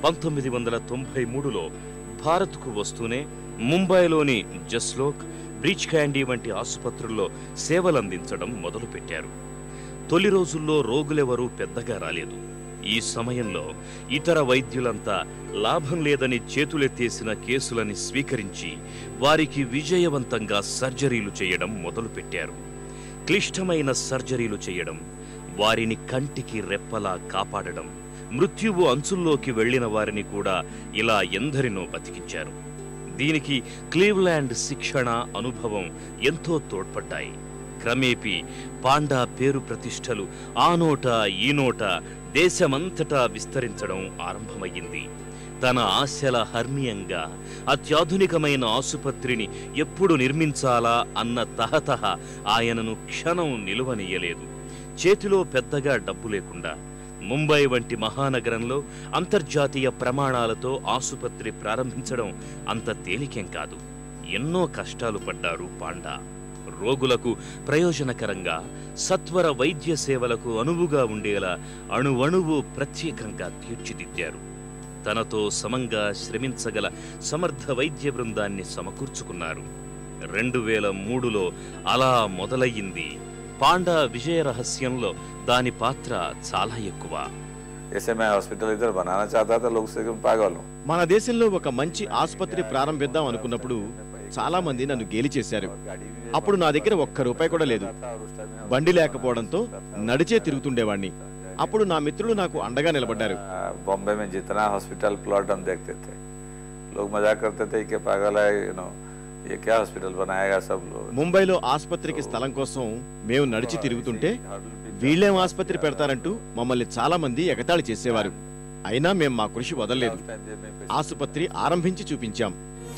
పంతొమ్మిది వందల తొంభై మూడులో భారత్కు వస్తూనే ముంబైలోని జస్లోక్ బ్రిచ్ క్యాండీ వంటి ఆసుపత్రుల్లో సేవలందించడం మొదలుపెట్టారు తొలి రోజుల్లో రోగులెవరూ పెద్దగా రాలేదు ఈ సమయంలో ఇతర వైద్యులంతా లాభం లేదని చేతులెత్తేసిన కేసులని స్వీకరించి వారికి విజయవంతంగా సర్జరీలు చేయడం మొదలుపెట్టారు క్లిష్టమైన సర్జరీలు చేయడం వారిని కంటికి రెప్పలా కాపాడడం మృత్యువు అంచుల్లోకి వెళ్ళిన వారిని కూడా ఇలా ఎందరినో బతికించారు దీనికి క్లీవ్లాండ్ శిక్షణ అనుభవం ఎంతో తోడ్పడ్డాయి క్రమేపీ పాండా పేరు ప్రతిష్టలు ఆ నోట ఈ నోట దేశమంతటా విస్తరించడం ఆరంభమయ్యింది తన ఆశల హర్మ్యంగా అత్యాధునికమైన ఆసుపత్రిని ఎప్పుడు నిర్మించాలా అన్న తహతహ ఆయనను క్షణం నిలువనీయలేదు చేతిలో పెద్దగా డబ్బు లేకుండా ముంబై వంటి మహానగరంలో అంతర్జాతీయ ప్రమాణాలతో ఆసుపత్రి ప్రారంభించడం అంత తేలికేం కాదు ఎన్నో కష్టాలు పడ్డారు పాండా రోగులకు ప్రయోజనకరంగా సత్వర వైద్య సేవలకు అనువుగా ఉండేలా అణువణువు ప్రత్యేకంగా తీర్చిదిద్దారు తనతో సమంగా శ్రమించగల సమర్థ వైద్య బృందాన్ని సమకూర్చుకున్నారు రెండు వేల మూడులో అలా మొదలయ్యింది పాండా విజయ రహస్యంలో దాని పాత్ర చాలా ఎక్కువ जैसे मैं हॉस्पिटल इधर बनाना चाहता था लोग से कि मैं पागल हूँ మన దేశంలో ఒక మంచి ఆసుపత్రి ప్రారంభిద్దాం అనుకున్నప్పుడు చాలా మంది నన్ను గేలి చేశారు అప్పుడు నా దగ్గర ఒక్క రూపాయి కూడా లేదు బండి లేకపోవడంతో నడిచే తిరుగుతుండేవాణ్ణి అప్పుడు నా మిత్రులు నాకు అండగా నిలబడ్డారు बॉम्बे में जितना हॉस्पिटल प्लॉट हम देखते थे लोग मजाक करते थे कि पागल है यू नो ये क्या हॉस्पिटल बनाएगा सब लोग ముంబైలో ఆసుపత్రికి స్థలం కోసం మేము నడిచి తిరుగుతుంటే వీళ్ళేం ఆసుపత్రి పెడతారంటూ మమ్మల్ని చాలా మంది ఎగతాళి చేసేవారు అయినా మేం మా కృషి వదలలేదు ఆసుపత్రి ఆరంభించి చూపించాం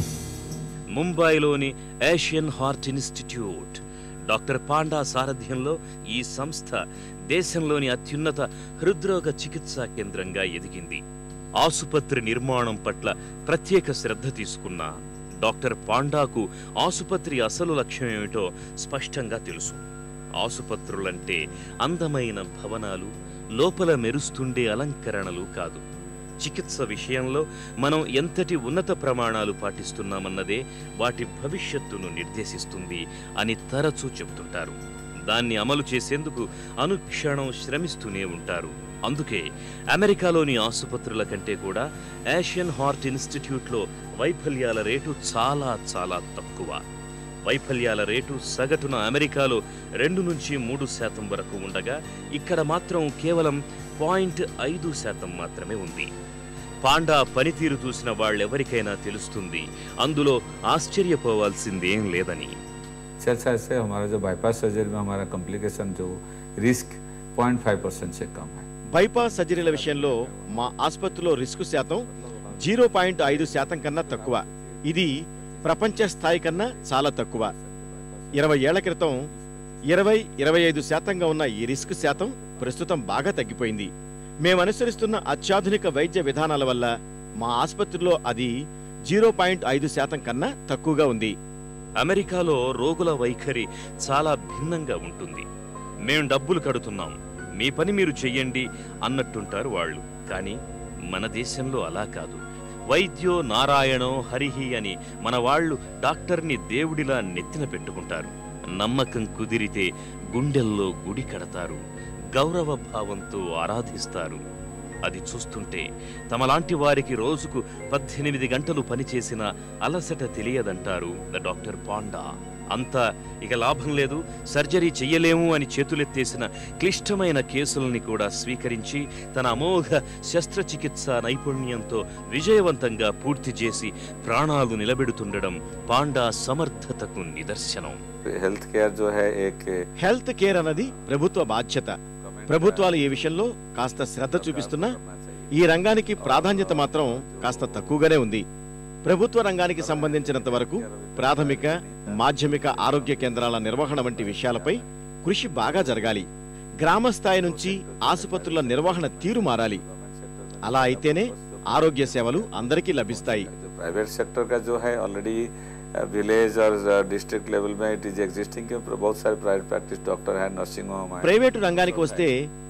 ముంబైలోని Asian Heart Institute doctor Panda సారథ్యంలో ఈ సంస్థ దేశంలోని అత్యున్నత హృద్రోగ చికిత్సా కేంద్రంగా ఎదిగింది ఆసుపత్రి నిర్మాణం పట్ల ప్రత్యేక శ్రద్ధ తీసుకున్న డాక్టర్ పాండాకు ఆసుపత్రి అసలు లక్ష్యం ఏమిటో స్పష్టంగా తెలుసు ఆసుపత్రులంటే అందమైన భవనాలు లోపల మెరుస్తుండే అలంకరణలు కాదు చికిత్స విషయంలో మనం ఎంతటి ఉన్నత ప్రమాణాలు పాటిస్తున్నామన్నదే వాటి భవిష్యత్తును నిర్దేశిస్తుంది అని తరచూ చెబుతుంటారు దాన్ని అమలు చేసేందుకు అనుక్షణం శ్రమిస్తూనే ఉంటారు అందుకే అమెరికాలోని ఆసుపత్రుల కంటే కూడా ఏషియన్ హార్ట్ ఇన్స్టిట్యూట్లో వైఫల్యాల రేటు చాలా చాలా తక్కువ వైఫల్యాల రేటు సగటున అమెరికాలో రెండు నుంచి మూడు శాతం వరకు ఉండగా ఇక్కడ మాత్రం కేవలం పాయింట్ ఐదు శాతం మాత్రమే ఉంది పాండా పనితీరు చూసిన వాళ్ళెవరికైనా తెలుస్తుంది అందులో ఆశ్చర్యపోవాల్సిందేం లేదని अच्छा अच्छा ऐसे हमारा जो बाईपास सर्जरी में हमारा कॉम्प्लिकेशन जो रिस्क पॉइंट फाइव परसेंट से कम है బైపాస్ సర్జరీల విషయంలో మా ఆసుపత్రిలో రిస్క్ శాతం జీరో పాయింట్ ఐదు శాతం కన్నా తక్కువ ఇది ప్రపంచ స్థాయి కన్నా చాలా తక్కువ ఇరవై ఏళ్ల క్రితం ఇరవై ఇరవై ఐదు శాతంగా ఉన్న ఈ రిస్క్ శాతం ప్రస్తుతం బాగా తగ్గిపోయింది మేము అనుసరిస్తున్న అత్యాధునిక వైద్య విధానాల వల్ల మా ఆసుపత్రిలో అది జీరో పాయింట్ ఐదు శాతం కన్నా తక్కువగా ఉంది అమెరికాలో రోగుల వైఖరి చాలా భిన్నంగా ఉంటుంది మేం డబ్బులు కడుతున్నాం మీ పని మీరు చెయ్యండి అన్నట్టుంటారు వాళ్ళు కానీ మన దేశంలో అలా కాదు వైద్యో నారాయణో హరిహి అని మన వాళ్ళు డాక్టర్ని దేవుడిలా నెత్తిన పెట్టుకుంటారు నమ్మకం కుదిరితే గుండెల్లో గుడి కడతారు గౌరవ భావంతో ఆరాధిస్తారు అది చూస్తుంటే తమలాంటి వారికి రోజుకు పద్దెనిమిది గంటలు పనిచేసిన అలసట తెలియదంటారు ద డాక్టర్ పాండా అంతా ఇక లాభం లేదు సర్జరీ చెయ్యలేము అని చేతులెత్తేసిన క్లిష్టమైన కేసుల్ని కూడా స్వీకరించి తన అమోఘ శస్త్రచికిత్స నైపుణ్యంతో విజయవంతంగా పూర్తి చేసి ప్రాణాలు నిలబెడుతుండడం పాండా సమర్థతకు నిదర్శనం हेल्थ केयर जो है एक హెల్త్ కేర్ అన్నది ప్రభుత్వ బాధ్యత ప్రభుత్వాలు ఈ విషయంలో కాస్త శ్రద్ధ చూపిస్తున్నా ఈ రంగానికి ప్రాధాన్యత మాత్రం కాస్త తక్కువగానే ఉంది ప్రభుత్వ రంగానికి సంబంధించినంత వరకు ప్రాథమిక మాధ్యమిక ఆరోగ్య కేంద్రాల నిర్వహణ వంటి విషయాలపై కృషి బాగా జరగాలి గ్రామ స్థాయి నుంచి ఆసుపత్రుల నిర్వహణ తీరు మారాలి అలా అయితేనే ఆరోగ్య సేవలు అందరికీ లభిస్తాయి जो प्राइवेट सेक्टर का जो है ऑलरेडी विलेज और डिस्ट्रिक्ट लेवल में इट इज एग्जिस्टिंग क्योंकि बहुत सारे प्राइवेट प्रैक्टिस डॉक्टर है नर्सिंग होम है ప్రైవేటు రంగానికి వస్తే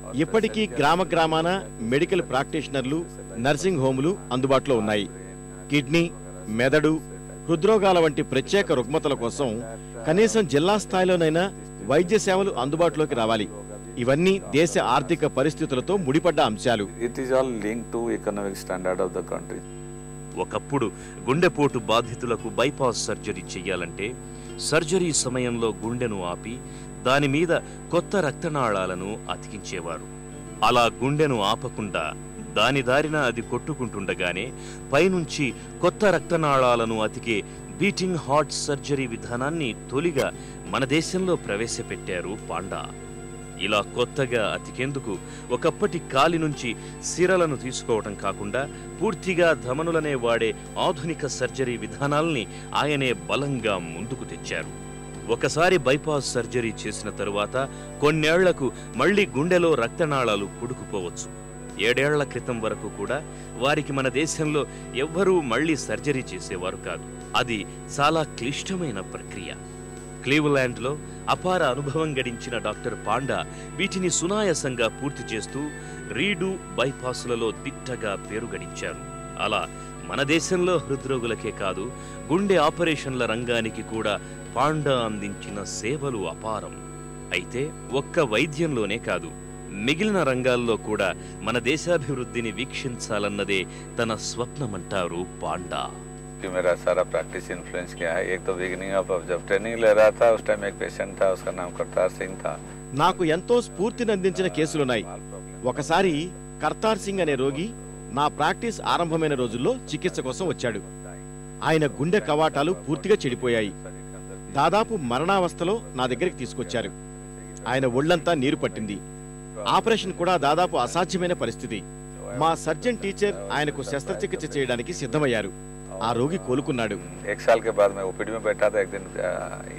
ఇప్పటికీ గ్రామ గ్రామాన మెడికల్ ప్రాక్టీషనర్లు నర్సింగ్ హోములు అందుబాటులో ఉన్నాయి కిడ్నీ మెదడు హృద్రోగాల వంటి ప్రత్యేక రుగ్మతల కోసం కనీసం జిల్లా స్థాయిలోనైనా వైద్య సేవలు అందుబాటులోకి రావాలి ఇవన్నీ దేశ ఆర్థిక పరిస్థితులతో ముడిపడ్డ అంశాలు It is all linked to economic standard of the country. ఒకప్పుడు గుండెపోటు బాధితులకు బైపాస్ సర్జరీ చేయాలంటే సర్జరీ సమయంలో గుండెను ఆపి దాని మీద కొత్త రక్తనాళాలను అతికించేవారు అలా గుండెను ఆపకుండా దాని దారిన అది కొట్టుకుంటుండగానే పైనుంచి కొత్త రక్తనాళాలను అతికే బీటింగ్ హార్ట్ సర్జరీ విధానాన్ని తొలిగా మన దేశంలో ప్రవేశపెట్టారు పాండా ఇలా కొత్తగా అతికేందుకు ఒకప్పటి కాలి నుంచి సిరలను తీసుకోవటం కాకుండా పూర్తిగా ధమనులనే వాడే ఆధునిక సర్జరీ విధానాల్ని ఆయనే బలంగా ముందుకు తెచ్చారు ఒకసారి బైపాస్ సర్జరీ చేసిన తరువాత కొన్నేళ్లకు మళ్ళీ గుండెలో రక్తనాళాలు పుడుకుపోవచ్చు ఏడేళ్ల క్రితం వరకు కూడా వారికి మన దేశంలో ఎవ్వరూ మళ్ళీ సర్జరీ చేసేవారు కాదు అది చాలా క్లిష్టమైన ప్రక్రియ క్లీవ్లాండ్లో అపార అనుభవం గడించిన డాక్టర్ పాండా వీటిని సునాయాసంగా పూర్తి చేస్తూ రీడు బైపాసులలో దిట్టగా పేరు గడించారు అలా మన దేశంలో హృద్రోగులకే కాదు గుండె ఆపరేషన్ల రంగానికి కూడా పాండా అందించిన సేవలు అపారం అయితే ఒక్క వైద్యంలోనే కాదు మిగిలిన రంగాల్లో కూడా మన దేశాభివృద్ధిని వీక్షించాలన్నదే తన స్వప్నమంటారు పాండా कि मेरा सारा प्रैक्टिस इन्फ्लुएंस किया है एक तो बिगिनिंग ऑफ जब ट्रेनिंग ले रहा था उस टाइम एक पेशेंट था उसका नाम करतार सिंह था నాకు ఎంతో స్ఫూర్తిని అందించిన కేసులున్నాయి ఒకసారి కర్తార్ సింగ్ అనే రోగి నా ప్రాక్టీస్ ఆరంభమైన రోజుల్లో చికిత్స కోసం వచ్చాడు ఆయన గుండె కవాటాలు పూర్తిగా చెడిపోయాయి దాదాపు మరణావస్థలో నా దగ్గరికి తీసుకొచ్చారు ఆయన ఒళ్ళంతా నీరు పట్టింది ఆపరేషన్ కూడా దాదాపు అసాధ్యమైన పరిస్థితి మా సర్జన్ టీచర్ ఆయనకు శస్త్రచికిత్స చేయడానికి సిద్ధమయ్యారు ఆ రోగి కోలుకున్నాడు एक साल के बाद मैं ओपीडी में बैठा था एक दिन आ,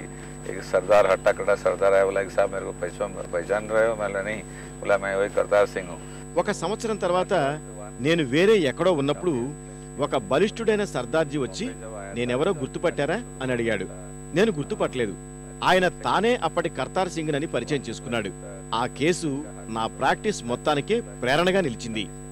एक सरदार हट्टा कटा सरदार आया बोला कि साहब मेरे को पहचान पहचान रहे हो मैं बोला, नहीं बोला मैं वही करतार सिंह हूँ ఒక సంవత్సరం తర్వాత నేను వేరే ఎక్కడో ఉన్నప్పుడు ఒక బలిష్ఠుడైన సర్దార్జీ వచ్చి నేనెవరో గుర్తుపట్టారా అని అడిగాడు నేను గుర్తుపట్టలేదు ఆయన తానే అప్పటి కర్తార్ సింగ్ అని పరిచయం చేసుకున్నాడు ఆ కేసు నా ప్రాక్టీస్ మొత్తానికే ప్రేరణగా నిలిచింది